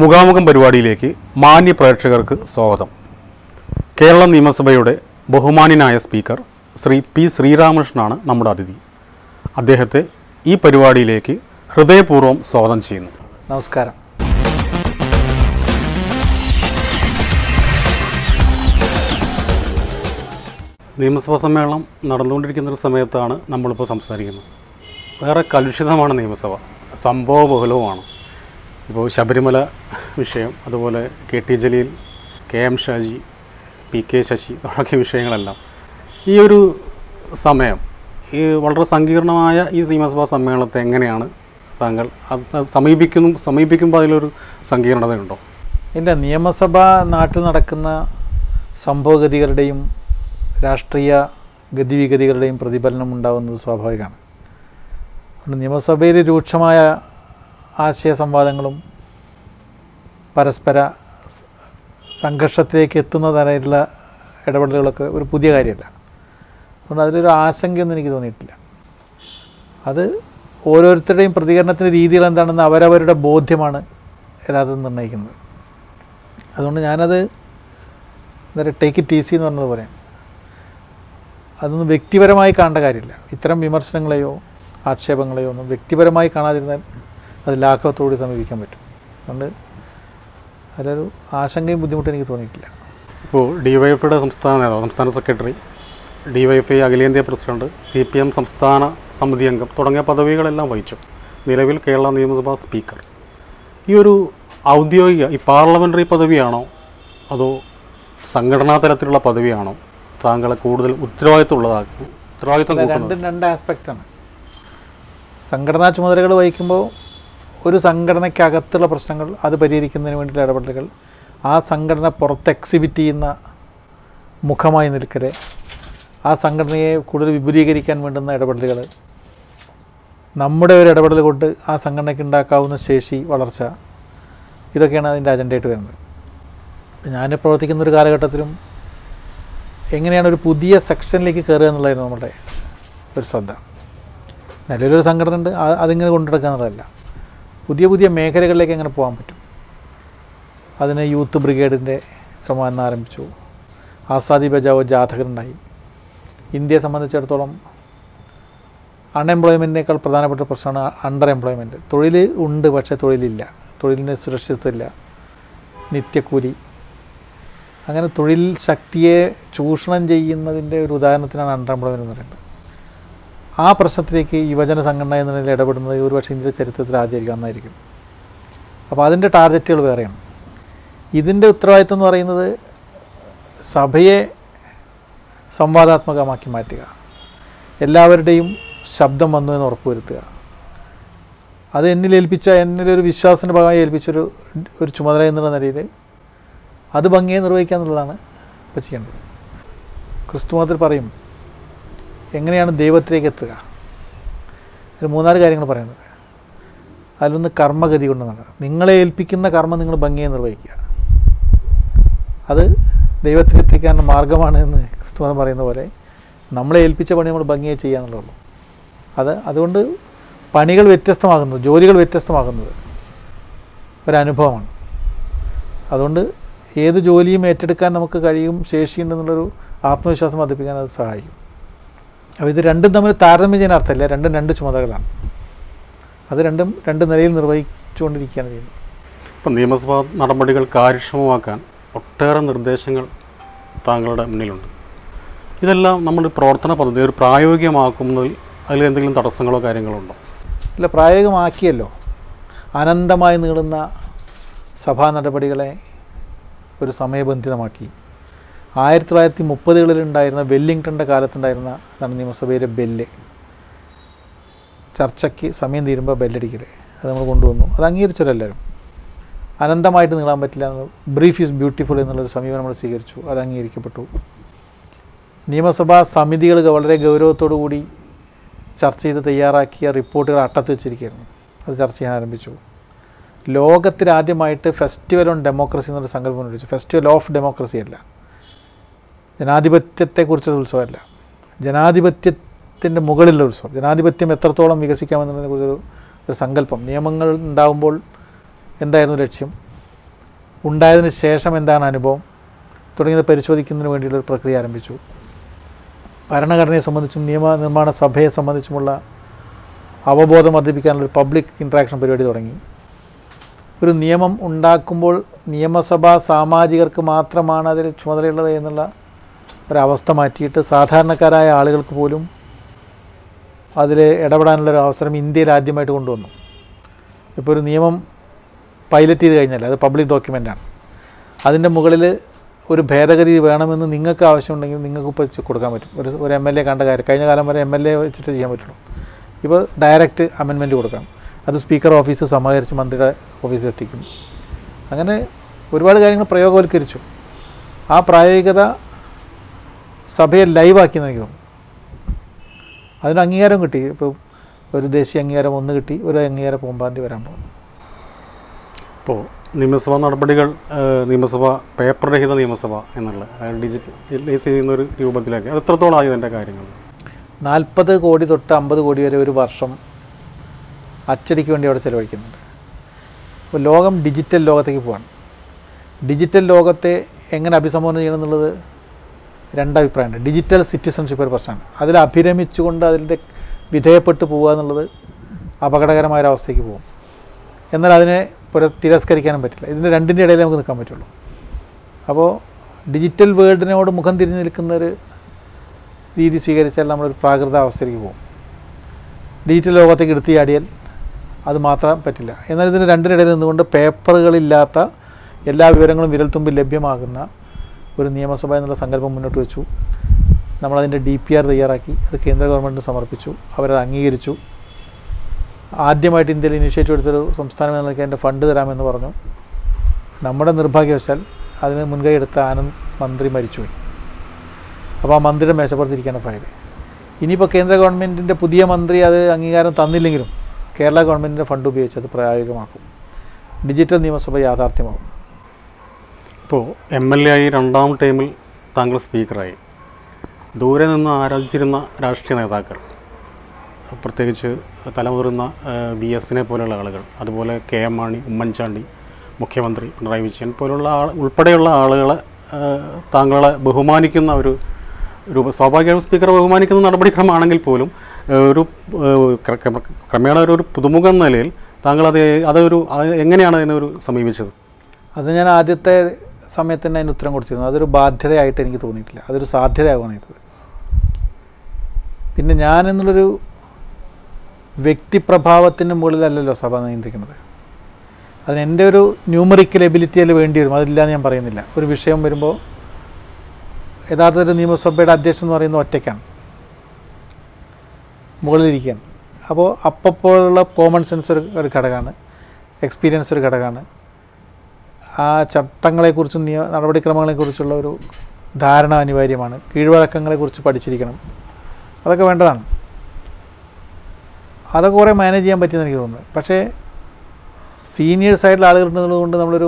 മുഖാമുഖം പരിപാടിയിലേക്ക് മാന്യ പ്രേക്ഷകർക്ക് സ്വാഗതം കേരള നിയമസഭയുടെ ബഹുമാന്യനായ സ്പീക്കർ ശ്രീ പി ശ്രീരാമകൃഷ്ണനാണ് നമ്മുടെ അതിഥി അദ്ദേഹത്തെ ഈ പരിപാടിയിലേക്ക് ഹൃദയപൂർവ്വം സ്വാഗതം ചെയ്യുന്നു നമസ്കാരം നിയമസഭാ സമ്മേളനം നടന്നുകൊണ്ടിരിക്കുന്ന ഒരു സമയത്താണ് നമ്മളിപ്പോൾ സംസാരിക്കുന്നത് വേറെ കലുഷിതമാണ് നിയമസഭ സംഭവബഹുലവുമാണ് ഇപ്പോൾ ശബരിമല വിഷയം അതുപോലെ K T Jaleel K M Shaji P K Sasi തുടങ്ങിയ വിഷയങ്ങളെല്ലാം ഈ ഒരു സമയം ഈ വളരെ സങ്കീർണമായ ഈ നിയമസഭാ സമ്മേളനത്തെ എങ്ങനെയാണ് താങ്കൾ അത് സമീപിക്കുന്നു സമീപിക്കുമ്പോൾ അതിലൊരു സങ്കീർണതയുണ്ടോ എൻ്റെ നിയമസഭ നാട്ടിൽ നടക്കുന്ന സംഭവഗതികളുടെയും രാഷ്ട്രീയ ഗതിവിഗതികളുടെയും പ്രതിഫലനം ഉണ്ടാകുന്നത് സ്വാഭാവികമാണ് അതുകൊണ്ട് നിയമസഭയിൽ രൂക്ഷമായ ആശയ സംവാദങ്ങളും പരസ്പര സ- സംഘർഷത്തിലേക്ക് എത്തുന്ന തരത്തിലുള്ള ഇടപെടലുകളൊക്കെ ഒരു പുതിയ കാര്യമല്ല അതുകൊണ്ട് അതിലൊരു ആശങ്കയൊന്നും എനിക്ക് തോന്നിയിട്ടില്ല അത് ഓരോരുത്തരുടെയും പ്രതികരണത്തിൻ്റെ രീതികൾ എന്താണെന്ന് അവരവരുടെ ബോധ്യമാണ് യഥാർത്ഥത്തിൽ നിർണ്ണയിക്കുന്നത് അതുകൊണ്ട് ഞാനത് എന്താ പറയുക ടേക്ക് ഇറ്റ് ഈസി എന്ന് പറഞ്ഞതുപോലെ അതൊന്നും വ്യക്തിപരമായി കാണേണ്ട കാര്യമില്ല ഇത്തരം വിമർശനങ്ങളെയോ ആക്ഷേപങ്ങളെയോ ഒന്നും വ്യക്തിപരമായി കാണാതിരുന്നാൽ അത് ലാഘവത്തോടുകൂടി സമീപിക്കാൻ പറ്റും അതുകൊണ്ട് അതിലൊരു ആശങ്കയും ബുദ്ധിമുട്ടും എനിക്ക് തോന്നിയിട്ടില്ല ഇപ്പോൾ ഡി വൈ എഫിയുടെ സംസ്ഥാന നേതാവ് സംസ്ഥാന secretary D Y F I അഖിലേന്ത്യാ പ്രസിഡന്റ് സി പി എം സംസ്ഥാന സമിതി അംഗം തുടങ്ങിയ പദവികളെല്ലാം വഹിച്ചു നിലവിൽ കേരള നിയമസഭാ സ്പീക്കർ ഈ ഒരു ഔദ്യോഗിക ഈ പാർലമെൻ്ററി പദവിയാണോ അതോ സംഘടനാ തലത്തിലുള്ള പദവിയാണോ താങ്കളെ കൂടുതൽ ഉത്തരവാദിത്തമുള്ളതാക്കും ഉത്തരവാദിത്തം അല്ല, കൂട്ടുന്നത് രണ്ടും രണ്ട് ആസ്പെക്റ്റാണ് സംഘടനാ ചുമതലകൾ വഹിക്കുമ്പോൾ ഒരു സംഘടനയ്ക്കകത്തുള്ള പ്രശ്നങ്ങൾ അത് പരിഹരിക്കുന്നതിന് വേണ്ടിയിട്ടുള്ള ഇടപെടലുകൾ ആ സംഘടന പുറത്ത് എക്സിബിറ്റ് ചെയ്യുന്ന മുഖമായി നിൽക്കരെ ആ സംഘടനയെ കൂടുതൽ വിപുലീകരിക്കാൻ വേണ്ടുന്ന ഇടപെടലുകൾ നമ്മുടെ ഒരു ഇടപെടൽ കൊണ്ട് ആ സംഘടനയ്ക്ക് ഉണ്ടാക്കാവുന്ന ശേഷി വളർച്ച ഇതൊക്കെയാണ് അതിൻ്റെ അജണ്ടയായിട്ട് വരുന്നത് ഇപ്പം ഞാൻ പ്രവർത്തിക്കുന്ന ഒരു കാലഘട്ടത്തിലും എങ്ങനെയാണ് ഒരു പുതിയ സെക്ഷനിലേക്ക് കയറുക എന്നുള്ളതായിരുന്നു നമ്മുടെ ഒരു ശ്രദ്ധ നിലവിലൊരു സംഘടന ഉണ്ട് ആ- അതിങ്ങനെ കൊണ്ടുനടക്കുക എന്നുള്ളതല്ല പുതിയ പുതിയ മേഖലകളിലേക്ക് എങ്ങനെ പോകാൻ പറ്റും അതിന് യൂത്ത് ബ്രിഗേഡിൻ്റെ ശ്രമം എന്ന് ആരംഭിച്ചു ആസാദി ബജാവോ ജാഥകരുണ്ടായി ഇന്ത്യയെ സംബന്ധിച്ചിടത്തോളം അൺഎംപ്ലോയ്മെൻറ്റിനേക്കാൾ പ്രധാനപ്പെട്ട പ്രശ്നമാണ് അണ്ടർ എംപ്ലോയ്മെൻറ്റ് തൊഴിൽ ഉണ്ട് പക്ഷേ തൊഴിലില്ല തൊഴിലിന് സുരക്ഷിതത്വമില്ല നിത്യക്കൂലി അങ്ങനെ തൊഴിൽ ശക്തിയെ ചൂഷണം ചെയ്യുന്നതിൻ്റെ ഒരു ഉദാഹരണത്തിനാണ് അണ്ടർ എംപ്ലോയ്മെൻറ്റ് എന്ന് പറയുന്നത് ആ പ്രശ്നത്തിലേക്ക് യുവജന സംഘടന എന്ന നിലയിൽ ഇടപെടുന്നത് ഒരുപക്ഷെ ഇന്ത്യയുടെ ചരിത്രത്തിൽ ആദ്യമായിരിക്കും അന്നായിരിക്കും അപ്പോൾ അതിൻ്റെ ടാർഗറ്റുകൾ വേറെയാണ് ഇതിൻ്റെ ഉത്തരവാദിത്വം എന്ന് പറയുന്നത് സഭയെ സംവാദാത്മകമാക്കി മാറ്റുക എല്ലാവരുടെയും ശബ്ദം വന്നു എന്ന് ഉറപ്പുവരുത്തുക അത് എന്നിൽ ഏൽപ്പിച്ച എന്നിലൊരു വിശ്വാസത്തിൻ്റെ ഭാഗമായി ഏൽപ്പിച്ചൊരു ഒരു ചുമതല എന്നുള്ള നിലയിൽ അത് ഭംഗിയെ നിർവഹിക്കുക എന്നുള്ളതാണ് ഇപ്പോൾ ചെയ്യേണ്ടത് ക്രിസ്തു മതത്തിൽ പറയും എങ്ങനെയാണ് ദൈവത്തിലേക്ക് എത്തുക അതിൽ മൂന്നാല് കാര്യങ്ങൾ പറയുന്നത് അതിലൊന്ന് കർമ്മഗതി കൊണ്ട് നടക്കുക നിങ്ങളെ ഏൽപ്പിക്കുന്ന കർമ്മം നിങ്ങൾ ഭംഗിയെ നിർവഹിക്കുക അത് ദൈവത്തിലെത്തിക്കാനുള്ള മാർഗമാണ് എന്ന് ക്രിസ്തുമതം പറയുന്ന പോലെ നമ്മളെ ഏൽപ്പിച്ച പണി നമ്മൾ ഭംഗിയെ ചെയ്യുക എന്നുള്ളൂ അത് അതുകൊണ്ട് പണികൾ വ്യത്യസ്തമാകുന്നത് ജോലികൾ വ്യത്യസ്തമാകുന്നത് ഒരനുഭവമാണ് അതുകൊണ്ട് ഏത് ജോലിയും ഏറ്റെടുക്കാൻ നമുക്ക് കഴിയും ശേഷിയുണ്ടെന്നുള്ളൊരു ആത്മവിശ്വാസം വർദ്ധിപ്പിക്കാൻ അത് സഹായിക്കും അപ്പോൾ ഇത് രണ്ടും തമ്മിൽ താരതമ്യം ചെയ്യാൻ അർത്ഥമില്ല രണ്ടും രണ്ട് ചുമതലകളാണ് അത് രണ്ടും രണ്ട് നിലയിൽ നിർവഹിച്ചുകൊണ്ടിരിക്കുകയാണ് ചെയ്യുന്നത് ഇപ്പം നിയമസഭാ നടപടികൾ കാര്യക്ഷമമാക്കാൻ ഒട്ടേറെ നിർദ്ദേശങ്ങൾ താങ്കളുടെ മുന്നിലുണ്ട് ഇതെല്ലാം നമ്മുടെ പ്രവർത്തന പദ്ധതി ഒരു പ്രായോഗികമാക്കുന്നതിൽ അതിൽ എന്തെങ്കിലും തടസ്സങ്ങളോ കാര്യങ്ങളോ ഉണ്ടോ അല്ല പ്രായോഗികമാക്കിയല്ലോ അനന്തമായി നീളുന്ന സഭാ നടപടികളെ ഒരു സമയബന്ധിതമാക്കി ആയിരത്തി തൊള്ളായിരത്തി മുപ്പതുകളിൽ ഉണ്ടായിരുന്ന വെല്ലിംഗ്ടണിൻ്റെ കാലത്തുണ്ടായിരുന്ന അതാണ് നിയമസഭയിലെ ബെല്ല് ചർച്ചയ്ക്ക് സമയം തീരുമ്പോൾ ബെല്ലടിക്കൽ അത് നമ്മൾ കൊണ്ടുവന്നു അത് അംഗീകരിച്ചല്ലോ എല്ലാവരും അനന്തമായിട്ട് നീളാൻ പറ്റില്ല എന്ന് ബ്രീഫ് ഈസ് ബ്യൂട്ടിഫുൾ എന്നുള്ളൊരു സമീപനം നമ്മൾ സ്വീകരിച്ചു അത് അംഗീകരിക്കപ്പെട്ടു നിയമസഭാ സമിതികൾ വളരെ ഗൗരവത്തോടു കൂടി ചർച്ച ചെയ്ത് തയ്യാറാക്കിയ റിപ്പോർട്ടുകൾ അട്ടത്ത് വെച്ചിരിക്കുകയായിരുന്നു അത് ചർച്ച ചെയ്യാൻ ആരംഭിച്ചു ലോകത്തിൽ ആദ്യമായിട്ട് ഫെസ്റ്റിവൽ ഓൺ ഡെമോക്രസി എന്നൊരു സങ്കല്പം കൊണ്ടുവച്ചു ഫെസ്റ്റിവൽ ഓഫ് ഡെമോക്രസി അല്ല ജനാധിപത്യത്തെക്കുറിച്ചൊരു ഉത്സവമല്ല ജനാധിപത്യത്തിൻ്റെ മുകളിലുള്ള ഉത്സവം ജനാധിപത്യം എത്രത്തോളം വികസിക്കാമെന്നതിനെ കുറിച്ചൊരു ഒരു സങ്കല്പം നിയമങ്ങൾ ഉണ്ടാകുമ്പോൾ എന്തായിരുന്നു ലക്ഷ്യം ഉണ്ടായതിന് ശേഷം എന്താണ് അനുഭവം തുടങ്ങിയത് പരിശോധിക്കുന്നതിന് വേണ്ടിയുള്ള ഒരു പ്രക്രിയ ആരംഭിച്ചു ഭരണഘടനയെ സംബന്ധിച്ചും നിയമ നിർമ്മാണ സഭയെ സംബന്ധിച്ചുമുള്ള അവബോധം വർദ്ധിപ്പിക്കാനുള്ള ഒരു പബ്ലിക് ഇൻട്രാക്ഷൻ പരിപാടി തുടങ്ങി ഒരു നിയമം ഉണ്ടാക്കുമ്പോൾ നിയമസഭാ സാമാജികർക്ക് മാത്രമാണ് അതിൽ ചുമതലയുള്ളത് എന്നുള്ള ഒരവസ്ഥ മാറ്റിയിട്ട് സാധാരണക്കാരായ ആളുകൾക്ക് പോലും അതിൽ ഇടപെടാനുള്ളൊരു അവസരം ഇന്ത്യയിൽ ആദ്യമായിട്ട് കൊണ്ടുവന്നു ഇപ്പോൾ ഒരു നിയമം പൈലറ്റ് ചെയ്ത് കഴിഞ്ഞാൽ അത് പബ്ലിക് ഡോക്യുമെൻ്റാണ് അതിൻ്റെ മുകളിൽ ഒരു ഭേദഗതി വേണമെന്ന് നിങ്ങൾക്ക് ആവശ്യമുണ്ടെങ്കിൽ നിങ്ങൾക്ക് ഇപ്പോൾ വെച്ച് കൊടുക്കാൻ പറ്റും ഒരു ഒരു എം എൽ എ കണ്ട കാര്യം കഴിഞ്ഞ കാലം വരെ എം എൽ എ വെച്ചിട്ട് ചെയ്യാൻ പറ്റുള്ളൂ ഇപ്പോൾ ഡയറക്റ്റ് അമെൻമെൻറ്റ് കൊടുക്കാം അത് സ്പീക്കർ ഓഫീസ് സമാഹരിച്ച് മന്ത്രിയുടെ ഓഫീസിൽ എത്തിക്കും അങ്ങനെ ഒരുപാട് കാര്യങ്ങൾ പ്രയോഗവൽക്കരിച്ചു ആ പ്രായോഗികത സഭയെ ലൈവാക്കിയെന്ന് എനിക്ക് തോന്നുന്നു അതിന് അംഗീകാരം കിട്ടി ഇപ്പോൾ ഒരു ദേശീയ അംഗീകാരം ഒന്ന് കിട്ടി ഒരു അംഗീകാരം പൂമ്പാന്തി വരാൻ പോകും ഇപ്പോൾ നിയമസഭാ നടപടികൾ ഏഹ്, നിയമസഭ പേപ്പർ രഹിത നിയമസഭ എന്നുള്ള ഡിജിറ്റലൈസ് ചെയ്യുന്ന ഒരു രൂപത്തിലേക്ക് അത് എത്രത്തോളമായി ഇതിൻ്റെ കാര്യങ്ങൾ നാൽപ്പത് കോടി തൊട്ട് അമ്പത് കോടി വരെ ഒരു വർഷം അച്ചടിക്ക് വേണ്ടി അവിടെ ചിലവഴിക്കുന്നുണ്ട് അപ്പോൾ ലോകം ഡിജിറ്റൽ ലോകത്തേക്ക് പോവാണ് ഡിജിറ്റൽ ലോകത്തെ എങ്ങനെ അഭിസംബോധന ചെയ്യണം എന്നുള്ളത് രണ്ടഭിപ്രായമുണ്ട് ഡിജിറ്റൽ സിറ്റിസൺഷിപ്പ് ഒരു പ്രശ്നമാണ് അതിൽ അഭിരമിച്ചുകൊണ്ട് അതിൻ്റെ വിധേയപ്പെട്ട് പോവുക എന്നുള്ളത് അപകടകരമായ ഒരവസ്ഥയ്ക്ക് പോകും എന്നാൽ അതിനെ പുര തിരസ്കരിക്കാനും പറ്റില്ല ഇതിൻ്റെ രണ്ടിൻ്റെ ഇടയിൽ നമുക്ക് നിൽക്കാൻ പറ്റുള്ളൂ അപ്പോൾ ഡിജിറ്റൽ വേൾഡിനോട് മുഖം തിരിഞ്ഞ് നിൽക്കുന്ന ഒരു രീതി സ്വീകരിച്ചാൽ നമ്മളൊരു പ്രാകൃത അവസ്ഥയിലേക്ക് പോകും ഡിജിറ്റൽ ലോകത്തേക്ക് എടുത്ത് ചാടിയാൽ അത് മാത്രം പറ്റില്ല എന്നാൽ ഇതിന് രണ്ടിനിടയിൽ നിന്നുകൊണ്ട് പേപ്പറുകളില്ലാത്ത എല്ലാ വിവരങ്ങളും വിരൽത്തുമ്പിൽ ലഭ്യമാകുന്ന ഒരു നിയമസഭ എന്നുള്ള സങ്കല്പം മുന്നോട്ട് വെച്ചു നമ്മളതിൻ്റെ ഡി പി ആർ തയ്യാറാക്കി അത് കേന്ദ്ര ഗവൺമെൻറ്റിന് സമർപ്പിച്ചു അവരത് അംഗീകരിച്ചു ആദ്യമായിട്ട് ഇന്ത്യയിൽ ഇനിഷ്യേറ്റീവ് എടുത്തൊരു സംസ്ഥാനം എന്ന നിലയ്ക്ക് അതിൻ്റെ ഫണ്ട് തരാമെന്ന് പറഞ്ഞു നമ്മുടെ നിർഭാഗ്യവശാൽ അതിന് മുൻകൈ എടുത്ത ആനന്ദ് മന്ത്രി മരിച്ചുപോയി അപ്പോൾ ആ മന്ത്രിയുടെ മേശപ്പുറത്തിരിക്കുകയാണ് ഫയൽ ഇനിയിപ്പോൾ കേന്ദ്ര ഗവൺമെൻറ്റിൻ്റെ പുതിയ മന്ത്രി അത് അംഗീകാരം തന്നില്ലെങ്കിലും കേരള ഗവൺമെൻറ്റിൻ്റെ ഫണ്ട് ഉപയോഗിച്ച് അത് പ്രായോഗികമാക്കും ഡിജിറ്റൽ നിയമസഭ യാഥാർത്ഥ്യമാകും ഇപ്പോൾ എം എൽ എ ആയി രണ്ടാം ടൈമിൽ താങ്കൾ സ്പീക്കറായി ദൂരെ നിന്ന് ആരാധിച്ചിരുന്ന രാഷ്ട്രീയ നേതാക്കൾ പ്രത്യേകിച്ച് തലമുതിർന്ന വി എസിനെ പോലെയുള്ള ആളുകൾ അതുപോലെ കെ എം മാണി ഉമ്മൻചാണ്ടി മുഖ്യമന്ത്രി പിണറായി വിജയൻ പോലുള്ള ആൾ ഉൾപ്പെടെയുള്ള ആളുകളെ ആ, താങ്കളെ ബഹുമാനിക്കുന്ന ഒരു രൂപ സ്വാഭാവികമായും സ്പീക്കറെ ബഹുമാനിക്കുന്ന നടപടിക്രമമാണെങ്കിൽ പോലും ആ, ഒരു ആ, ക്ര- ക്രമ- ക്രമേണ ഒരു ഒരു പുതുമുഖ എന്ന നിലയിൽ താങ്കൾ അത് അതൊരു അത് എങ്ങനെയാണ് അതിനൊരു സമീപിച്ചത് അത് ഞാൻ ആദ്യത്തെ സമയത്ത് തന്നെ അതിന് ഉത്തരം കൊടുത്തിരുന്നു അതൊരു ബാധ്യതയായിട്ട് എനിക്ക് തോന്നിയിട്ടില്ല അതൊരു സാധ്യതയാവുകയാണ് ചെയ്തത് പിന്നെ ഞാൻ എന്നുള്ളൊരു വ്യക്തിപ്രഭാവത്തിന് മുകളിലല്ലല്ലോ സഭ നിയന്ത്രിക്കുന്നത് അതിന് എൻ്റെ ഒരു ന്യൂമറിക്കൽ എബിലിറ്റി അതിൽ വേണ്ടി വരും അതില്ലാന്ന് ഞാൻ പറയുന്നില്ല ഒരു വിഷയം വരുമ്പോൾ യഥാർത്ഥത്തിൽ ഒരു നിയമസഭയുടെ അധ്യക്ഷൻ എന്ന് പറയുന്നത് ഒറ്റയ്ക്കാണ് മുകളിലിരിക്കുകയാണ് അപ്പോൾ അപ്പപ്പോഴുള്ള കോമൺ സെൻസ് ഒരു ഒരു ഘടകമാണ് എക്സ്പീരിയൻസ് ഒരു ഘടകമാണ് ആ ചട്ടങ്ങളെക്കുറിച്ചും നിയ നടപടിക്രമങ്ങളെക്കുറിച്ചുള്ള ഒരു ധാരണ അനിവാര്യമാണ് കീഴ്വഴക്കങ്ങളെക്കുറിച്ച് പഠിച്ചിരിക്കണം അതൊക്കെ വേണ്ടതാണ് അതൊക്കെ കുറേ മാനേജ് ചെയ്യാൻ പറ്റിയെന്ന് എനിക്ക് തോന്നുന്നു പക്ഷേ സീനിയേഴ്സ് ആയിട്ടുള്ള ആളുകളുള്ളത് കൊണ്ട് നമ്മളൊരു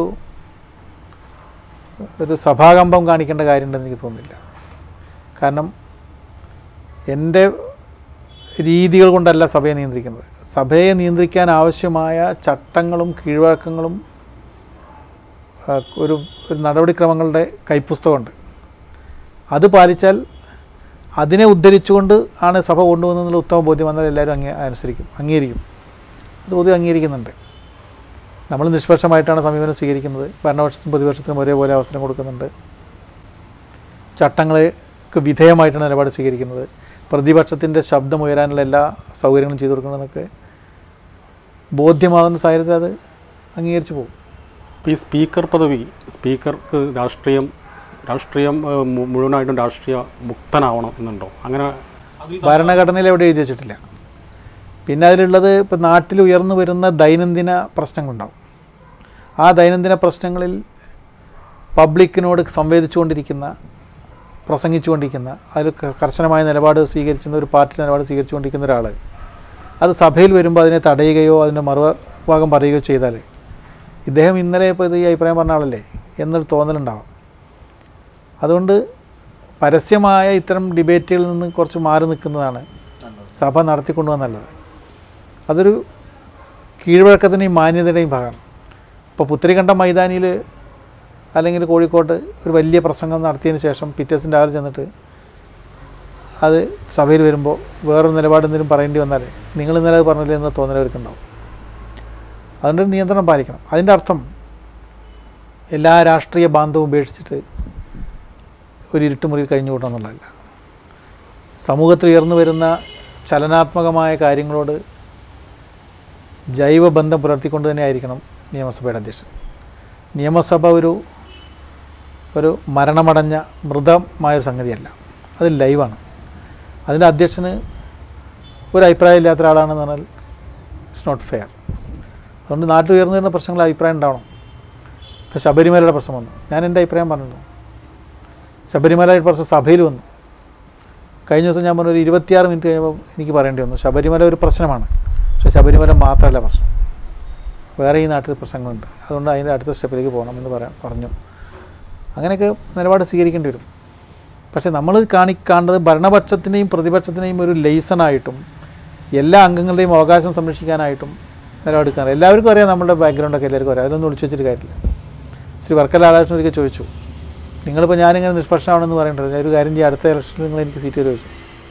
ഒരു സഭാകമ്പം കാണിക്കേണ്ട കാര്യമുണ്ടെന്ന് എനിക്ക് തോന്നുന്നില്ല കാരണം എൻ്റെ രീതികൾ കൊണ്ടല്ല സഭയെ നിയന്ത്രിക്കുന്നത് സഭയെ നിയന്ത്രിക്കാൻ ആവശ്യമായ ചട്ടങ്ങളും കീഴ്വഴക്കങ്ങളും ആ, ഒരു ഒരു നടപടിക്രമങ്ങളുടെ കൈപ്പുസ്തകമുണ്ട് അത് പാലിച്ചാൽ അതിനെ ഉദ്ധരിച്ചുകൊണ്ട് ആണ് സഭ കൊണ്ടുവന്നുള്ള ഉത്തമ ബോധ്യം വന്നാൽ എല്ലാവരും അങ്ങേ അനുസരിക്കും അംഗീകരിക്കും അത് പൊതുവെ അംഗീകരിക്കുന്നുണ്ട് നമ്മൾ നിഷ്പക്ഷമായിട്ടാണ് സമീപനം സ്വീകരിക്കുന്നത് ഭരണപക്ഷത്തിനും പ്രതിപക്ഷത്തിനും ഒരേപോലെ അവസരം കൊടുക്കുന്നുണ്ട് ചട്ടങ്ങൾക്ക് വിധേയമായിട്ടാണ് നിലപാട് സ്വീകരിക്കുന്നത് പ്രതിപക്ഷത്തിൻ്റെ ശബ്ദം ഉയരാനുള്ള എല്ലാ സൗകര്യങ്ങളും ചെയ്തു കൊടുക്കണമെന്നൊക്കെ ബോധ്യമാകുന്ന സാഹചര്യത്തിൽ അത് അംഗീകരിച്ചു പോകും ഇപ്പോൾ ഈ സ്പീക്കർ പദവി സ്പീക്കർക്ക് രാഷ്ട്രീയം രാഷ്ട്രീയം ഏഹ്, മു- മുഴുവനായിട്ടും രാഷ്ട്രീയ മുക്തനാവണം എന്നുണ്ടോ അങ്ങനെ ഭരണഘടനയിൽ എവിടെ എഴുതി വെച്ചിട്ടില്ല പിന്നെ അതിലുള്ളത് ഇപ്പോൾ നാട്ടിൽ ഉയർന്നു വരുന്ന ദൈനംദിന പ്രശ്നങ്ങളുണ്ടാവും ആ ദൈനംദിന പ്രശ്നങ്ങളിൽ പബ്ലിക്കിനോട് സംവേദിച്ചുകൊണ്ടിരിക്കുന്ന പ്രസംഗിച്ചുകൊണ്ടിരിക്കുന്ന അതിൽ ക- കർശനമായ നിലപാട് സ്വീകരിക്കുന്ന ഒരു പാർട്ടി നിലപാട് സ്വീകരിച്ചുകൊണ്ടിരിക്കുന്ന ഒരാൾ അത് സഭയിൽ വരുമ്പോൾ അതിനെ തടയുകയോ അതിൻ്റെ മറുഭാഗം പറയുകയോ ചെയ്താൽ ഇദ്ദേഹം ഇന്നലെ ഇപ്പോൾ ഇത് ഈ അഭിപ്രായം പറഞ്ഞ ആളല്ലേ എന്നൊരു തോന്നലുണ്ടാവാം അതുകൊണ്ട് പരസ്യമായ ഇത്തരം ഡിബേറ്റുകളിൽ നിന്ന് കുറച്ച് മാറി നിൽക്കുന്നതാണ് സഭ നടത്തിക്കൊണ്ടുപോകാൻ നല്ലത് അതൊരു കീഴ്വഴക്കത്തിൻ്റെയും മാന്യതയുടെയും ഭാഗമാണ് ഇപ്പോൾ പുത്തരിക്കണ്ടം മൈതാനിയിൽ അല്ലെങ്കിൽ കോഴിക്കോട്ട് ഒരു വലിയ പ്രസംഗം നടത്തിയതിന് ശേഷം പിറ്റേഴ്സിൻ രാവിലെ ചെന്നിട്ട് അത് സഭയിൽ വരുമ്പോൾ വേറൊരു നിലപാട് എന്തെങ്കിലും പറയേണ്ടി വന്നാൽ നിങ്ങൾ ഇന്നലെ അത് പറഞ്ഞില്ലേ എന്ന തോന്നൽ അവർക്കുണ്ടാവും അതുകൊണ്ട് ഒരു നിയന്ത്രണം പാലിക്കണം അതിൻ്റെ അർത്ഥം എല്ലാ രാഷ്ട്രീയ ബാന്ധവും ഉപേക്ഷിച്ചിട്ട് ഒരു ഇരുട്ടുമുറിയിൽ കഴിഞ്ഞു കൂട്ടണം എന്നുള്ളതല്ല സമൂഹത്തിൽ ഉയർന്നു വരുന്ന ചലനാത്മകമായ കാര്യങ്ങളോട് ജൈവബന്ധം പുലർത്തിക്കൊണ്ട് തന്നെ ആയിരിക്കണം നിയമസഭയുടെ അധ്യക്ഷൻ നിയമസഭ ഒരു ഒരു മരണമടഞ്ഞ മൃതമായൊരു സംഗതിയല്ല അത് ലൈവാണ് അതിൻ്റെ അധ്യക്ഷന് ഒരു അഭിപ്രായം ഇല്ലാത്ത ഒരാളാണെന്ന് പറഞ്ഞാൽ ഇറ്റ്സ് നോട്ട് ഫെയർ അതുകൊണ്ട് നാട്ടിൽ ഉയർന്നു വരുന്ന പ്രശ്നങ്ങൾ അഭിപ്രായം ഉണ്ടാവണം ഇപ്പോൾ ശബരിമലയുടെ പ്രശ്നം വന്നു ഞാൻ എൻ്റെ അഭിപ്രായം പറഞ്ഞിട്ടുണ്ട് ശബരിമല പ്രശ്നം സഭയിൽ വന്നു കഴിഞ്ഞ ദിവസം ഞാൻ പറഞ്ഞ ഒരു ഇരുപത്തിയാറ് മിനിറ്റ് കഴിയുമ്പോൾ എനിക്ക് പറയേണ്ടി വന്നു ശബരിമല ഒരു പ്രശ്നമാണ് പക്ഷേ ശബരിമല മാത്രമല്ല പ്രശ്നം വേറെ ഈ നാട്ടിൽ പ്രശ്നങ്ങളുണ്ട് അതുകൊണ്ട് അതിൻ്റെ അടുത്ത സ്റ്റെപ്പിലേക്ക് പോകണം എന്ന് പറയാൻ പറഞ്ഞു അങ്ങനെയൊക്കെ നിലപാട് സ്വീകരിക്കേണ്ടി വരും പക്ഷേ നമ്മൾ കാണിക്കാണ്ടത് ഭരണപക്ഷത്തിനെയും പ്രതിപക്ഷത്തിനെയും ഒരു ലെയ്സണായിട്ടും എല്ലാ അംഗങ്ങളുടെയും അവകാശം സംരക്ഷിക്കാനായിട്ടും നിലപാടെടുക്കാൻ എല്ലാവർക്കും അറിയാം നമ്മുടെ ബാക്ക്ഗ്രൗണ്ടൊക്കെ എല്ലാവർക്കും അറിയാം അതൊന്നും ഒളിച്ചു വെച്ചിട്ട് കാര്യമില്ല ശ്രീ വർക്കല രാധാകൃഷ്ണൻ ഒരിക്കൽ ചോദിച്ചു നിങ്ങളിപ്പോൾ ഞാനിങ്ങനെ നിഷ്പക്ഷമാണെന്ന് പറയണ്ടല്ലോ ഞാൻ ഒരു കാര്യം ചെയ്യാം അടുത്ത ഇലക്ഷനിൽ നിങ്ങൾ എനിക്ക് സീറ്റ് തരുമോ ചോദിച്ചു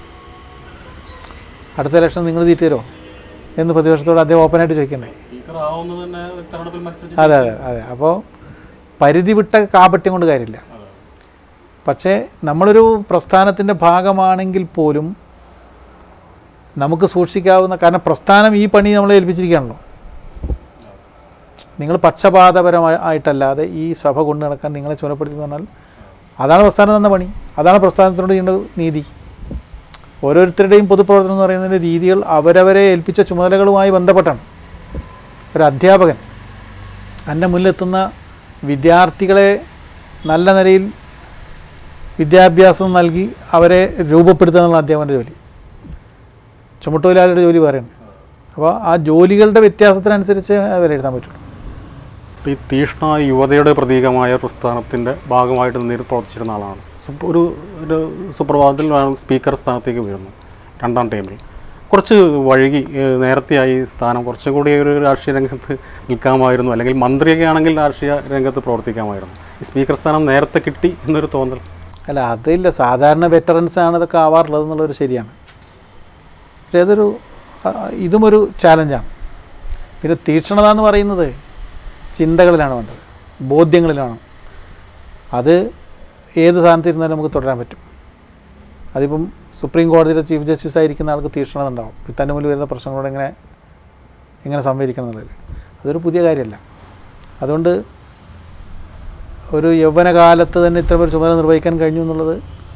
അടുത്ത ഇലക്ഷൻ നിങ്ങൾ സീറ്റ് തരുമോ എന്ന് പ്രതിപക്ഷത്തോട് അദ്ദേഹം ഓപ്പണായിട്ട് ചോദിക്കണ്ടേ സ്പീക്കർ ആവുന്നത് തന്നെ തെരഞ്ഞെടുപ്പിൽ മത്സരിച്ച് അതെ അതെ അതെ അപ്പോൾ പരിധി വിട്ട കാപട്യം കൊണ്ട് കാര്യമില്ല പക്ഷേ നമ്മളൊരു പ്രസ്ഥാനത്തിൻ്റെ ഭാഗമാണെങ്കിൽ പോലും നമുക്ക് സൂക്ഷിക്കാവുന്ന കാരണം പ്രസ്ഥാനം ഈ പണി നമ്മളെ ഏൽപ്പിച്ചിരിക്കുകയാണല്ലോ നിങ്ങൾ പക്ഷപാതപരമായിട്ടല്ലാതെ ഈ സഭ കൊണ്ടു നടക്കാൻ നിങ്ങളെ ചുമതലപ്പെടുത്തി എന്ന് പറഞ്ഞാൽ അതാണ് പ്രസ്ഥാനം തന്ന പണി അതാണ് പ്രസ്ഥാനത്തിനോട് ചെയ്യേണ്ട നീതി ഓരോരുത്തരുടെയും പൊതുപ്രവർത്തനം എന്ന് പറയുന്നതിൻ്റെ രീതികൾ അവരവരെ ഏൽപ്പിച്ച ചുമതലകളുമായി ബന്ധപ്പെട്ടാണ് ഒരു അധ്യാപകൻ എൻ്റെ മുന്നിലെത്തുന്ന വിദ്യാർത്ഥികളെ നല്ല നിലയിൽ വിദ്യാഭ്യാസം നൽകി അവരെ രൂപപ്പെടുത്തുക എന്നുള്ള അധ്യാപകൻ്റെ ജോലി ചുമട്ടുതൊഴിലാളിയുടെ ജോലി വേറെയാണ് അപ്പോൾ ആ ജോലികളുടെ വ്യത്യാസത്തിനനുസരിച്ച് വിലയിരുത്താൻ പറ്റുള്ളൂ ഇപ്പം ഈ തീഷ്ണ യുവതയുടെ പ്രതീകമായ പ്രസ്ഥാനത്തിൻ്റെ ഭാഗമായിട്ട് നേരിട്ട് പ്രവർത്തിച്ചിരുന്ന ആളാണ് സുപ്- ഒരു ഒരു സുപ്രഭാതത്തിൽ ആണ് സ്പീക്കർ സ്ഥാനത്തേക്ക് വരുന്നു രണ്ടാം ടൈമിൽ കുറച്ച് വഴുകി ഏഹ്, നേരത്തെയായി സ്ഥാനം കുറച്ചും കൂടി ഒരു രാഷ്ട്രീയ രംഗത്ത് നിൽക്കാമായിരുന്നു അല്ലെങ്കിൽ മന്ത്രിയൊക്കെ ആണെങ്കിൽ രാഷ്ട്രീയ രംഗത്ത് പ്രവർത്തിക്കാമായിരുന്നു ഈ സ്പീക്കർ സ്ഥാനം നേരത്തെ കിട്ടി എന്നൊരു തോന്നൽ അല്ല അതില്ല സാധാരണ വെറ്ററൻസ് ആണ് ഇതൊക്കെ ആവാറുള്ളത് എന്നുള്ളത് ശരിയാണ് പക്ഷേ അതൊരു ആ, ഇതും ഒരു ചാലഞ്ചാണ് പിന്നെ തീക്ഷ്ണത എന്ന് പറയുന്നത് ചിന്തകളിലാണ് വേണ്ടത് ബോധ്യങ്ങളിലാണ് അത് ഏത് സ്ഥാനത്തിരുന്നാലും നമുക്ക് തുടരാൻ പറ്റും അതിപ്പം സുപ്രീം കോടതിയുടെ ചീഫ് ജസ്റ്റിസ് ആയിരിക്കുന്ന ആൾക്ക് തീക്ഷ്ണത ഉണ്ടാവും തൻ്റെ മുന്നിൽ വരുന്ന പ്രശ്നങ്ങളോട് എങ്ങനെ എങ്ങനെ സംവദിക്കണം എന്നുള്ളതിൽ അതൊരു പുതിയ കാര്യമല്ല അതുകൊണ്ട് ഒരു യൗവനകാലത്ത് തന്നെ ഇത്തരം ഒരു ചുമതല നിർവഹിക്കാൻ കഴിഞ്ഞു എന്നുള്ളത്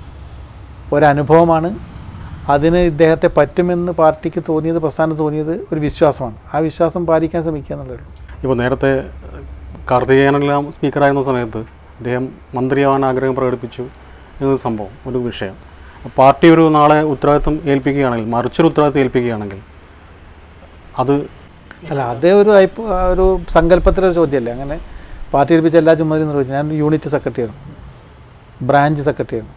ഒരനുഭവമാണ് അതിന് ഇദ്ദേഹത്തെ പറ്റുമെന്ന് പാർട്ടിക്ക് തോന്നിയത് പ്രസ്ഥാനം തോന്നിയത് ഒരു വിശ്വാസമാണ് ആ വിശ്വാസം പാലിക്കാൻ ശ്രമിക്കുക എന്നുള്ളതേ ഉള്ളൂ ഇപ്പോൾ നേരത്തെ കാർത്തികേയനെല്ലാം സ്പീക്കറായിരുന്ന സമയത്ത് അദ്ദേഹം മന്ത്രിയാവാൻ ആഗ്രഹം പ്രകടിപ്പിച്ചു എന്നൊരു സംഭവം ഒരു വിഷയം പാർട്ടി ഒരു നാളെ ഉത്തരവാദിത്വം ഏൽപ്പിക്കുകയാണെങ്കിൽ മറിച്ചൊരു ഉത്തരവാദിത്വം ഏൽപ്പിക്കുകയാണെങ്കിൽ അത് അല്ല അതേ ഒരു അയ്പ ഒരു സങ്കല്പത്തിലൊരു ചോദ്യമല്ലേ അങ്ങനെ പാർട്ടി ഏൽപ്പിച്ച എല്ലാ ചുമതലയും നിർവഹിച്ചു ഞാൻ യൂണിറ്റ് സെക്രട്ടറിയാണ് ബ്രാഞ്ച് സെക്രട്ടറിയാണ്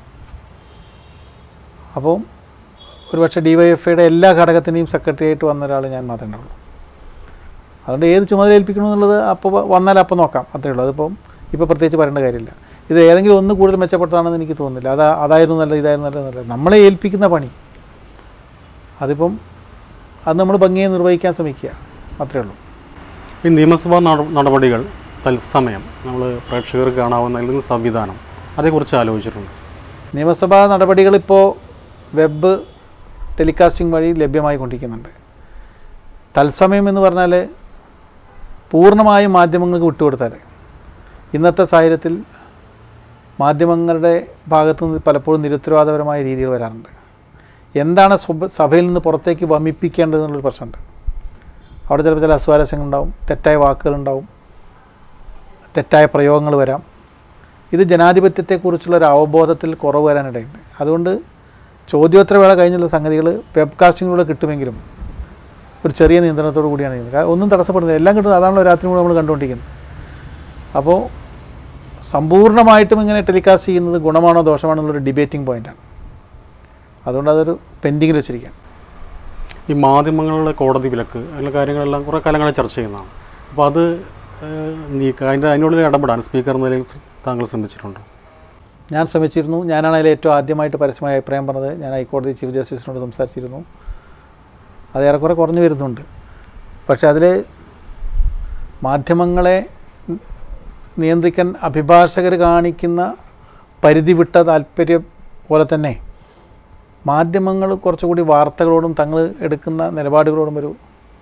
അപ്പോൾ ഒരുപക്ഷെ ഡി വൈ എഫ് ഐയുടെ എല്ലാ ഘടകത്തിനെയും സെക്രട്ടറി ആയിട്ട് വന്ന ഒരാൾ ഞാൻ മാത്രമേ ഉണ്ടാവുള്ളൂ അതുകൊണ്ട് ഏത് ചുമതല ഏൽപ്പിക്കണമെന്നുള്ളത് അപ്പോൾ വന്നാൽ അപ്പോൾ നോക്കാം അത്രയേ ഉള്ളൂ അതിപ്പം ഇപ്പോൾ പ്രത്യേകിച്ച് പറയേണ്ട കാര്യമില്ല ഇത് ഏതെങ്കിലും ഒന്ന് കൂടുതൽ മെച്ചപ്പെട്ടതാണെന്ന് എനിക്ക് തോന്നുന്നില്ല അതാ അതായിരുന്നു നല്ലത് ഇതായിരുന്നു നല്ലത് നല്ലത് നമ്മളെ ഏൽപ്പിക്കുന്ന പണി അതിപ്പം അത് നമ്മൾ ഭംഗിയെ നിർവഹിക്കാൻ ശ്രമിക്കുക അത്രയേ ഉള്ളൂ ഈ നിയമസഭാ നട- നടപടികൾ തത്സമയം നമ്മൾ പ്രേക്ഷകർക്ക് കാണാവുന്ന അല്ലെങ്കിൽ സംവിധാനം അതേക്കുറിച്ച് ആലോചിച്ചിട്ടുണ്ട് നിയമസഭാ നടപടികളിപ്പോൾ വെബ് ടെലികാസ്റ്റിംഗ് വഴി ലഭ്യമായി കൊണ്ടിരിക്കുന്നുണ്ട് തത്സമയം എന്ന് പറഞ്ഞാൽ പൂർണ്ണമായും മാധ്യമങ്ങൾക്ക് വിട്ടുകൊടുത്താൽ ഇന്നത്തെ സാഹചര്യത്തിൽ മാധ്യമങ്ങളുടെ ഭാഗത്തു നിന്ന് പലപ്പോഴും നിരുത്തരവാദപരമായ രീതികൾ വരാറുണ്ട് എന്താണ് സുബ- സഭയിൽ നിന്ന് പുറത്തേക്ക് വമിപ്പിക്കേണ്ടത് എന്നുള്ളൊരു പ്രശ്നമുണ്ട് അവിടെ ചിലപ്പോൾ ചില അസ്വാരസ്യങ്ങളുണ്ടാവും തെറ്റായ വാക്കുകളുണ്ടാവും തെറ്റായ പ്രയോഗങ്ങൾ വരാം ഇത് ജനാധിപത്യത്തെക്കുറിച്ചുള്ള ഒരു അവബോധത്തിൽ കുറവ് വരാനിടയുണ്ട് അതുകൊണ്ട് ചോദ്യോത്തരവേള കഴിഞ്ഞുള്ള സംഗതികൾ വെബ് കാസ്റ്റിങ്ങിലൂടെ കിട്ടുമെങ്കിലും ഒരു ചെറിയ നിയന്ത്രണത്തോടു കൂടിയാണ് ചെയ്യുന്നത് കാരണം ഒന്നും തടസ്സപ്പെടുന്നില്ല എല്ലാം കിട്ടുന്നത് അതാണല്ലോ രാത്രി മുഴുവൻ നമ്മൾ കണ്ടുകൊണ്ടിരിക്കുന്നത് അപ്പോൾ സമ്പൂർണ്ണമായിട്ടും ഇങ്ങനെ ടെലികാസ്റ്റ് ചെയ്യുന്നത് ഗുണമാണോ ദോഷമാണോ എന്നുള്ളൊരു ഡിബേറ്റിംഗ് പോയിൻ്റാണ് അതുകൊണ്ട് അതൊരു പെൻഡിങ്ങിൽ വെച്ചിരിക്കുകയാണ് ഈ മാധ്യമങ്ങളുടെ കോടതി വിലക്ക് അതിലെ കാര്യങ്ങളെല്ലാം കുറേ കാലങ്ങളെ ചർച്ച ചെയ്യുന്നതാണ് അപ്പോൾ അത് ഏഹ്, നീക്കം അതിൻ്റെ അതിനുള്ളിൽ ഇടപെടാൻ സ്പീക്കർ എന്ന നിലയിൽ താങ്കൾ ശ്രമിച്ചിട്ടുണ്ടോ ഞാൻ ശ്രമിച്ചിരുന്നു ഞാനാണ് അതിൽ ഏറ്റവും ആദ്യമായിട്ട് പരസ്യമായ അഭിപ്രായം പറഞ്ഞത് ഞാൻ ഹൈക്കോടതി ചീഫ് ജസ്റ്റിസിനോട് സംസാരിച്ചിരുന്നു അത് ഏറെക്കുറെ കുറഞ്ഞു വരുന്നുണ്ട് പക്ഷെ അതിൽ മാധ്യമങ്ങളെ നിയന്ത്രിക്കാൻ അഭിഭാഷകർ കാണിക്കുന്ന പരിധി വിട്ട താല്പര്യം പോലെ തന്നെ മാധ്യമങ്ങൾ കുറച്ചുകൂടി വാർത്തകളോടും തങ്ങൾ എടുക്കുന്ന നിലപാടുകളോടും ഒരു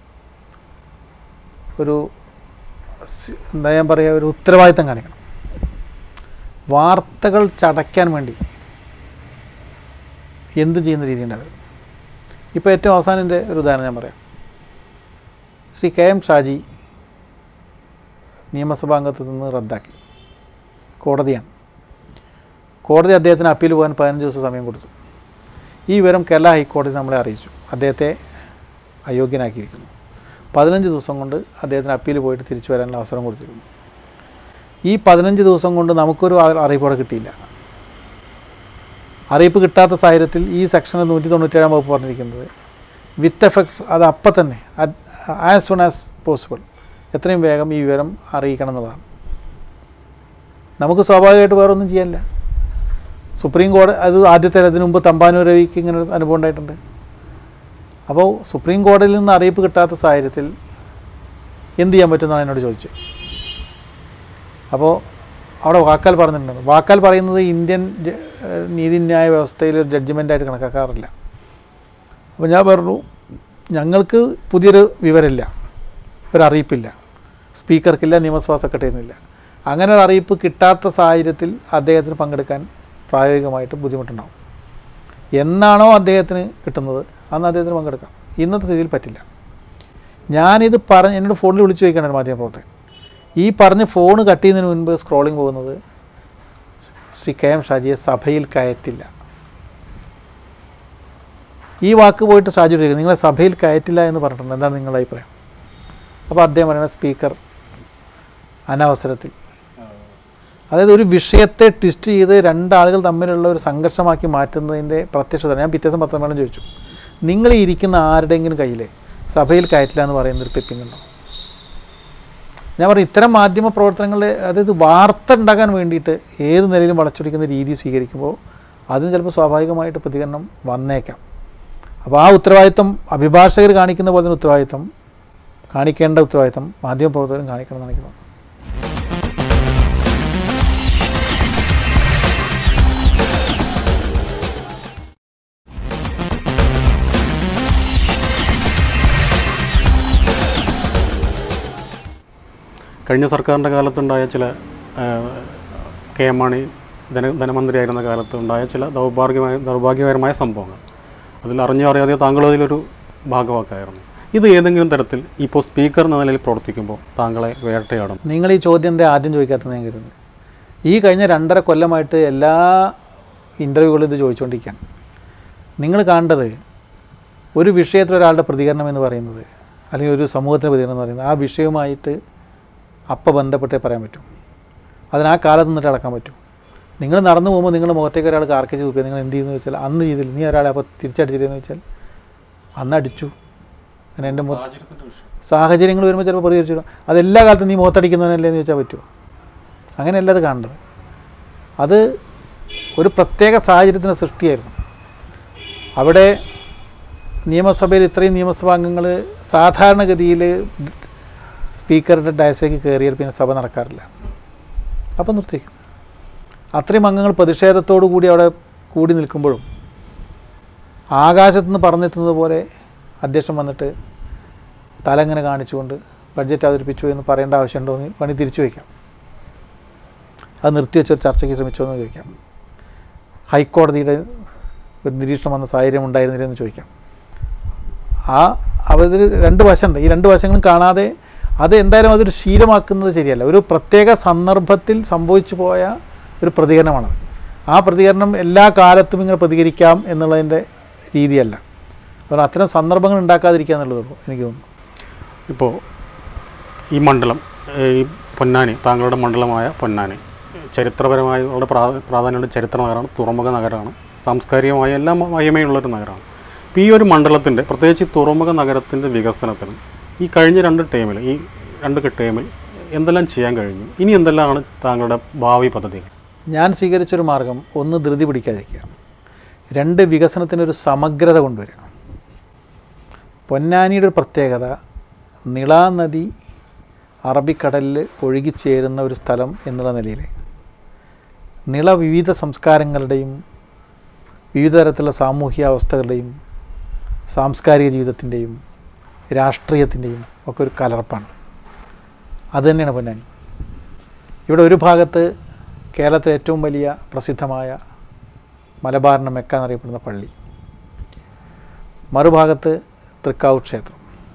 ഒരു സ്- എന്താ ഞാൻ പറയുക ഒരു ഉത്തരവാദിത്തം കാണിക്കണം വാർത്തകൾ ചടയ്ക്കാൻ വേണ്ടി എന്ത് ചെയ്യുന്ന രീതി ഉണ്ടാവും ഇപ്പോൾ ഏറ്റവും അവസാനം എൻ്റെ ഒരു ഉദാഹരണം ഞാൻ പറയാം ശ്രീ കെ എം ഷാജി നിയമസഭാ അംഗത്വത്തിൽ നിന്ന് റദ്ദാക്കി കോടതിയാണ് കോടതി അദ്ദേഹത്തിന് അപ്പീൽ പോകാൻ പതിനഞ്ച് ദിവസം സമയം കൊടുത്തു ഈ വിവരം കേരള ഹൈക്കോടതി നമ്മളെ അറിയിച്ചു അദ്ദേഹത്തെ അയോഗ്യനാക്കിയിരിക്കുന്നു പതിനഞ്ച് ദിവസം കൊണ്ട് അദ്ദേഹത്തിന് അപ്പീൽ പോയിട്ട് തിരിച്ചു വരാനുള്ള അവസരം കൊടുത്തിരിക്കുന്നു ഈ പതിനഞ്ച് ദിവസം കൊണ്ട് നമുക്കൊരു അ- അറിയിപ്പോടെ കിട്ടിയില്ല അറിയിപ്പ് കിട്ടാത്ത സാഹചര്യത്തിൽ ഈ സെക്ഷനിൽ നൂറ്റി തൊണ്ണൂറ്റേഴാം വകുപ്പ് പറഞ്ഞിരിക്കുന്നത് വിത്ത് എഫക്ട് അത് അപ്പം തന്നെ ആസ് സൂൺ ആസ് പോസിബിൾ എത്രയും വേഗം ഈ വിവരം അറിയിക്കണം എന്നുള്ളതാണ് നമുക്ക് സ്വാഭാവികമായിട്ട് വേറെ ഒന്നും ചെയ്യാനില്ല സുപ്രീം കോടതി അത് ആദ്യത്തെ അതിനു മുമ്പ് തമ്പാനൂർ രവിക്ക് ഇങ്ങനെ ഒരു അനുഭവം ഉണ്ടായിട്ടുണ്ട് അപ്പോൾ സുപ്രീം കോടതിയിൽ നിന്ന് അറിയിപ്പ് കിട്ടാത്ത സാഹചര്യത്തിൽ എന്ത് ചെയ്യാൻ പറ്റുമെന്നാണ് എന്നോട് ചോദിച്ചത് അപ്പോൾ അവിടെ വാക്കാൽ പറഞ്ഞിട്ടുണ്ട് വാക്കാൽ പറയുന്നത് ഇന്ത്യൻ ജ- ഏഹ് നീതിന്യായ വ്യവസ്ഥയിൽ ഒരു ജഡ്ജ്മെൻ്റായിട്ട് കണക്കാക്കാറില്ല അപ്പോൾ ഞാൻ പറഞ്ഞു ഞങ്ങൾക്ക് പുതിയൊരു വിവരമില്ല ഒരു അറിയിപ്പില്ല സ്പീക്കർക്കില്ല നിയമസഭാ സെക്രട്ടറിയില്ല അങ്ങനെ ഒരു അറിയിപ്പ് കിട്ടാത്ത സാഹചര്യത്തിൽ അദ്ദേഹത്തിന് പങ്കെടുക്കാൻ പ്രായോഗികമായിട്ട് ബുദ്ധിമുട്ടുണ്ടാവും എന്നാണോ അദ്ദേഹത്തിന് കിട്ടുന്നത് അന്ന് അദ്ദേഹത്തിന് പങ്കെടുക്കാം ഇന്നത്തെ സ്ഥിതിയിൽ പറ്റില്ല ഞാനിത് പറഞ്ഞ് എന്നോട് ഫോണിൽ വിളിച്ചു ചോദിക്കണം ഒരു മാധ്യമപ്രവർത്തകൻ ഈ പറഞ്ഞ് ഫോൺ കട്ട് ചെയ്യുന്നതിന് മുൻപ് സ്ക്രോളിംഗ് പോകുന്നത് ശ്രീ കെ എം ഷാജിയെ സഭയിൽ കയറ്റില്ല ഈ വാക്ക് പോയിട്ട് ഷാജി ചോദിക്കും നിങ്ങളെ സഭയിൽ കയറ്റില്ല എന്ന് പറഞ്ഞിട്ടുണ്ട് എന്താണ് നിങ്ങളുടെ അഭിപ്രായം അപ്പോൾ അദ്ദേഹം പറയുന്നത് സ്പീക്കർ അനവസരത്തിൽ അതായത് ഒരു വിഷയത്തെ ട്വിസ്റ്റ് ചെയ്ത് രണ്ടാളുകൾ തമ്മിലുള്ള ഒരു സംഘർഷമാക്കി മാറ്റുന്നതിൻ്റെ പ്രത്യക്ഷത ഞാൻ പിറ്റേ ദിവസം പത്രമേളം ചോദിച്ചു നിങ്ങൾ ഈ ഇരിക്കുന്ന ആരുടെയെങ്കിലും കയ്യിൽ സഭയിൽ കയറ്റില്ല എന്ന് പറയുന്ന ഒരു ക്ലിപ്പിംഗ് ഉണ്ടോ ഞാൻ പറയും ഇത്തരം മാധ്യമ പ്രവർത്തനങ്ങളിൽ അതായത് വാർത്ത ഉണ്ടാക്കാൻ വേണ്ടിയിട്ട് ഏത് നിലയിലും വളച്ചൊടിക്കുന്ന രീതി സ്വീകരിക്കുമ്പോൾ അതിന് ചിലപ്പോൾ സ്വാഭാവികമായിട്ട് പ്രതികരണം വന്നേക്കാം അപ്പോൾ ആ ഉത്തരവാദിത്തം അഭിഭാഷകർ കാണിക്കുന്ന പോലെ തന്നെ ഉത്തരവാദിത്തം കാണിക്കേണ്ട ഉത്തരവാദിത്തം മാധ്യമ പ്രവർത്തകരും കാണിക്കണം എന്നാണ് എനിക്ക് തോന്നുന്നത് കഴിഞ്ഞ സർക്കാരിൻ്റെ കാലത്തുണ്ടായ ചില ഏഹ്, കെ എം മാണി ധന ധനമന്ത്രിയായിരുന്ന കാലത്ത് ഉണ്ടായ ചില ദൗർഭാഗ്യമായ ദൗർഭാഗ്യകരമായ സംഭവങ്ങൾ അതിൽ അറിഞ്ഞോ അറിയാതെയോ താങ്കളും അതിലൊരു ഭാഗവാക്കായിരുന്നു ഇത് ഏതെങ്കിലും തരത്തിൽ ഇപ്പോൾ സ്പീക്കർ എന്ന നിലയിൽ പ്രവർത്തിക്കുമ്പോൾ താങ്കളെ വേട്ടയാടും നിങ്ങൾ ഈ ചോദ്യം എന്താ ആദ്യം ചോദിക്കാത്തത് ഞാൻ കരുതുന്നത് ഈ കഴിഞ്ഞ രണ്ടര കൊല്ലമായിട്ട് എല്ലാ ഇൻ്റർവ്യൂകളും ഇത് ചോദിച്ചുകൊണ്ടിരിക്കുകയാണ് നിങ്ങൾ കാണേണ്ടത് ഒരു വിഷയത്തിൽ ഒരാളുടെ പ്രതികരണം എന്ന് പറയുന്നത് അല്ലെങ്കിൽ ഒരു സമൂഹത്തിൻ്റെ പ്രതികരണം എന്ന് പറയുന്നത് ആ വിഷയവുമായിട്ട് അപ്പം ബന്ധപ്പെട്ടേ പറയാൻ പറ്റും അതിന് ആ കാലത്ത് നിന്നിട്ട് അടക്കാൻ പറ്റും നിങ്ങൾ നടന്നു പോകുമ്പോൾ നിങ്ങളുടെ മുഖത്തേക്ക് ഒരാൾ കാർക്കിച്ച് തൂപ്പിയാൽ നിങ്ങൾ എന്ത് ചെയ്യുന്നു വെച്ചാൽ അന്ന് ചെയ്തില്ല നീ ഒരാളെ അപ്പോൾ തിരിച്ചടിച്ചില്ലെന്ന് വെച്ചാൽ അന്ന് അടിച്ചു അങ്ങനെ എൻ്റെ മുഖ സാഹചര്യങ്ങൾ വരുമ്പോൾ ചിലപ്പോൾ പ്രതികരിച്ചു വരും. അതെല്ലാ കാലത്തും നീ മുഖത്തടിക്കുന്നവനല്ലേ എന്ന് ചോദിച്ചാൽ പറ്റുമോ അങ്ങനെയല്ല അത് കാണേണ്ടത് അത് ഒരു പ്രത്യേക സാഹചര്യത്തിന് സൃഷ്ടിയായിരുന്നു അവിടെ നിയമസഭയിൽ ഇത്രയും നിയമസഭാ അംഗങ്ങൾ സാധാരണഗതിയിൽ സ്പീക്കറുടെ ഡയസിലേക്ക് കയറിയാൽ പിന്നെ സഭ നടക്കാറില്ല അപ്പം നിർത്തിക്കും അത്രയും അംഗങ്ങൾ പ്രതിഷേധത്തോടു കൂടി അവിടെ കൂടി നിൽക്കുമ്പോഴും ആകാശത്തുനിന്ന് പറന്നെത്തുന്നത് പോലെ അധ്യക്ഷൻ വന്നിട്ട് തല ഇങ്ങനെ കാണിച്ചുകൊണ്ട് ബഡ്ജറ്റ് അവതരിപ്പിച്ചു എന്ന് പറയേണ്ട ആവശ്യമുണ്ടോ എന്ന് പണി തിരിച്ചു വയ്ക്കാം അത് നിർത്തിവെച്ചൊരു ചർച്ചയ്ക്ക് ശ്രമിച്ചോ എന്ന് ചോദിക്കാം ഹൈക്കോടതിയുടെ ഒരു നിരീക്ഷണം വന്ന സാഹചര്യം ഉണ്ടായിരുന്നില്ല എന്ന് ചോദിക്കാം ആ അവതിൽ രണ്ട് വശമുണ്ട് ഈ രണ്ട് വശങ്ങളും കാണാതെ അത് എന്തായാലും അതൊരു ശീലമാക്കുന്നത് ശരിയല്ല ഒരു പ്രത്യേക സന്ദർഭത്തിൽ സംഭവിച്ചു പോയ ഒരു പ്രതികരണമാണത് ആ പ്രതികരണം എല്ലാ കാലത്തും ഇങ്ങനെ പ്രതികരിക്കാം എന്നുള്ളതിൻ്റെ രീതിയല്ല അതുകൊണ്ട് അത്തരം സന്ദർഭങ്ങൾ ഉണ്ടാക്കാതിരിക്കുക എന്നുള്ളതുള്ളൂ എനിക്ക് തോന്നുന്നു ഇപ്പോൾ ഈ മണ്ഡലം ഏഹ്, ഈ പൊന്നാനി താങ്കളുടെ മണ്ഡലമായ പൊന്നാനി ചരിത്രപരമായി വളരെ പ്രാ പ്രാധാന്യമുള്ള ചരിത്ര നഗരമാണ് തുറമുഖ നഗരമാണ് സാംസ്കാരികമായ എല്ലാ മഹിമയുള്ളൊരു നഗരമാണ് ഇപ്പോൾ ഈ ഒരു മണ്ഡലത്തിൻ്റെ പ്രത്യേകിച്ച് ഈ തുറമുഖ നഗരത്തിൻ്റെ വികസനത്തിന് ഈ കഴിഞ്ഞ രണ്ട് ടൈമിൽ ഈ രണ്ട് ടൈമിൽ എന്തെല്ലാം ചെയ്യാൻ കഴിഞ്ഞു ഇനി എന്തെല്ലാമാണ് താങ്കളുടെ ഭാവി പദ്ധതികൾ ഞാൻ സ്വീകരിച്ചൊരു മാർഗം ഒന്ന് ധൃതി പിടിക്കാതിരിക്കുക രണ്ട് വികസനത്തിനൊരു സമഗ്രത കൊണ്ടുവരിക പൊന്നാനിയുടെ ഒരു പ്രത്യേകത നിളാ നദി അറബിക്കടലിൽ ഒഴുകിച്ചേരുന്ന ഒരു സ്ഥലം എന്നുള്ള നിലയിൽ നിള വിവിധ സംസ്കാരങ്ങളുടെയും വിവിധ തരത്തിലുള്ള സാമൂഹ്യ അവസ്ഥകളുടെയും സാംസ്കാരിക ജീവിതത്തിൻ്റെയും രാഷ്ട്രീയത്തിൻ്റെയും ഒക്കെ ഒരു കലർപ്പാണ് അതുതന്നെയാണ് പൊന്നാനി ഇവിടെ ഒരു ഭാഗത്ത് കേരളത്തിലെ ഏറ്റവും വലിയ പ്രസിദ്ധമായ മലബാറിൻ്റെ മെക്ക എന്നറിയപ്പെടുന്ന പള്ളി മറുഭാഗത്ത് തൃക്കാവൂർ ക്ഷേത്രം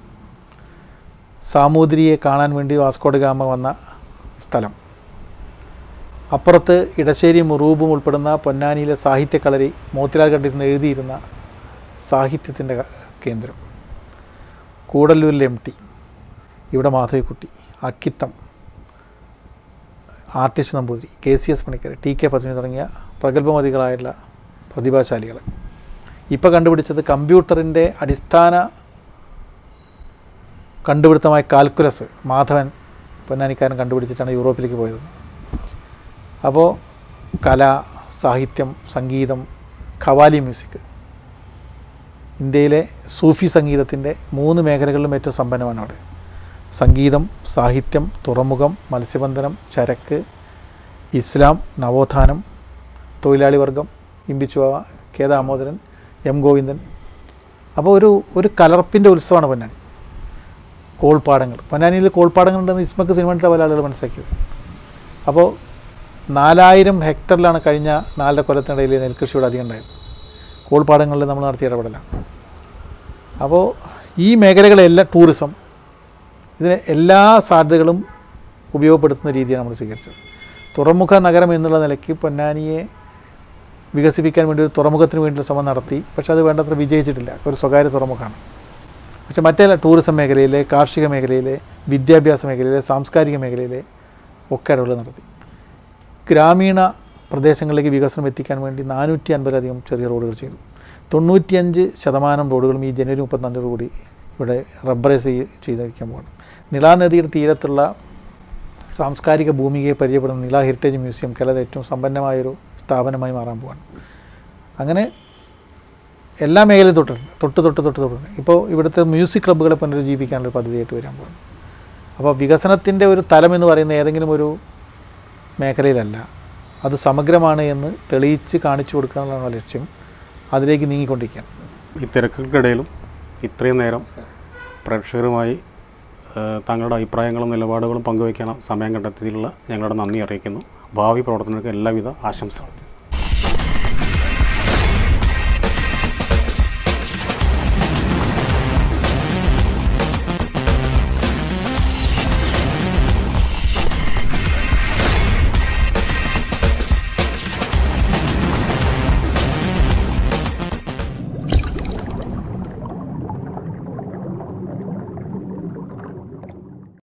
സാമൂതിരിയെ കാണാൻ വേണ്ടി വാസ്കോഡ് ഗാമ വന്ന സ്ഥലം അപ്പുറത്ത് ഇടശ്ശേരി മുറൂബും ഉൾപ്പെടുന്ന പൊന്നാനിയിലെ സാഹിത്യക്കളരി മോത്തിലാൽ കണ്ടിരുന്ന് എഴുതിയിരുന്ന സാഹിത്യത്തിൻ്റെ കേന്ദ്രം കൂടല്ലൂരിലെ എം ടി ഇവിടെ Madhavikutty Akkitham artist Namboothiri K C S Panicker T K Padmini തുടങ്ങിയ പ്രഗത്ഭമതികളായുള്ള പ്രതിഭാശാലികൾ ഇപ്പോൾ കണ്ടുപിടിച്ചത് കമ്പ്യൂട്ടറിൻ്റെ അടിസ്ഥാന കണ്ടുപിടുത്തമായ കാൽക്കുലസ് മാധവൻ പൊന്നാനിക്കാരൻ കണ്ടുപിടിച്ചിട്ടാണ് യൂറോപ്പിലേക്ക് പോയത് അപ്പോൾ കല സാഹിത്യം സംഗീതം ഖവാലി മ്യൂസിക് ഇന്ത്യയിലെ സൂഫി സംഗീതത്തിൻ്റെ മൂന്ന് മേഖലകളിലും ഏറ്റവും സമ്പന്നമാണ് അവിടെ സംഗീതം സാഹിത്യം തുറമുഖം മത്സ്യബന്ധനം ചരക്ക് ഇസ്ലാം നവോത്ഥാനം തൊഴിലാളി വർഗം ഇമ്പിച്ചുവ കെ ദാമോദരൻ എം ഗോവിന്ദൻ അപ്പോൾ ഒരു ഒരു കലർപ്പിൻ്റെ ഉത്സവമാണ് പൊന്നാനി കോൾപ്പാടങ്ങൾ പൊന്നാനിയിൽ കോൾപ്പാടങ്ങളുണ്ടെന്ന് ഇസ്മക്ക് സിനിമ കണ്ട പല ആളുകൾ മനസ്സിലാക്കിയത് അപ്പോൾ നാലായിരം ഹെക്ടറിലാണ് കഴിഞ്ഞ നാലര കൊല്ലത്തിനിടയിൽ നെൽകൃഷി ഇവിടെ അധികം ഉണ്ടായത് കോൾപ്പാടങ്ങളിൽ നമ്മൾ നടത്തിയ ഇടപെടലാണ് അപ്പോൾ ഈ മേഖലകളെല്ലാം ടൂറിസം ഇതിന് എല്ലാ സാധ്യതകളും ഉപയോഗപ്പെടുത്തുന്ന രീതിയാണ് നമ്മൾ സ്വീകരിച്ചത് തുറമുഖ നഗരം എന്നുള്ള നിലയ്ക്ക് പൊന്നാനിയെ വികസിപ്പിക്കാൻ വേണ്ടി ഒരു തുറമുഖത്തിന് വേണ്ടിയുള്ള ശ്രമം നടത്തി പക്ഷേ അത് വേണ്ടത്ര വിജയിച്ചിട്ടില്ല ഒരു സ്വകാര്യ തുറമുഖമാണ് പക്ഷേ മറ്റേ ടൂറിസം മേഖലയിലെ കാർഷിക മേഖലയിലെ വിദ്യാഭ്യാസ മേഖലയിലെ സാംസ്കാരിക മേഖലയിലെ ഒക്കെ ഇടപെടൽ നടത്തി ഗ്രാമീണ പ്രദേശങ്ങളിലേക്ക് വികസനം എത്തിക്കാൻ വേണ്ടി നാനൂറ്റി അൻപതിലധികം ചെറിയ റോഡുകൾ ചെയ്തു തൊണ്ണൂറ്റിയഞ്ച് ശതമാനം റോഡുകളും ഈ ജനുവരി മുപ്പത്തഞ്ചോട് കൂടി ഇവിടെ റബ്ബറൈസ് ചെയ്ത് ചെയ്തിരിക്കാൻ പോകണം നിളാ നദിയുടെ തീരത്തുള്ള സാംസ്കാരിക ഭൂമികയെ പരിചയപ്പെടുന്ന നിള ഹെറിറ്റേജ് മ്യൂസിയം കേരളത്തിലെ ഏറ്റവും സമ്പന്നമായൊരു സ്ഥാപനമായി മാറാൻ പോവാണ് അങ്ങനെ എല്ലാ മേഖലയും തൊട്ടിട്ടുണ്ട് തൊട്ട് തൊട്ട് തൊട്ട് തൊട്ടുണ്ട് ഇപ്പോൾ ഇവിടുത്തെ മ്യൂസിക് ക്ലബ്ബുകളെ പുനരുജ്ജീവിക്കാനുള്ള പദ്ധതിയായിട്ട് വരാൻ പോകുന്നു അപ്പോൾ വികസനത്തിൻ്റെ ഒരു തലം എന്ന് പറയുന്ന ഏതെങ്കിലും ഒരു മേഖലയിലല്ല അത് സമഗ്രമാണ് എന്ന് തെളിയിച്ച് കാണിച്ചു കൊടുക്കാനുള്ള ലക്ഷ്യം അതിലേക്ക് നീങ്ങിക്കൊണ്ടിരിക്കുകയാണ് ഈ തിരക്കുകൾക്കിടയിലും ഇത്രയും നേരം പ്രേക്ഷകരുമായി ഏഹ്, താങ്കളുടെ അഭിപ്രായങ്ങളും നിലപാടുകളും പങ്കുവയ്ക്കാൻ സമയം കണ്ടെത്തിയതിലുള്ള ഞങ്ങളുടെ നന്ദി അറിയിക്കുന്നു ഭാവി പ്രവർത്തനങ്ങൾക്ക് എല്ലാവിധ ആശംസകളും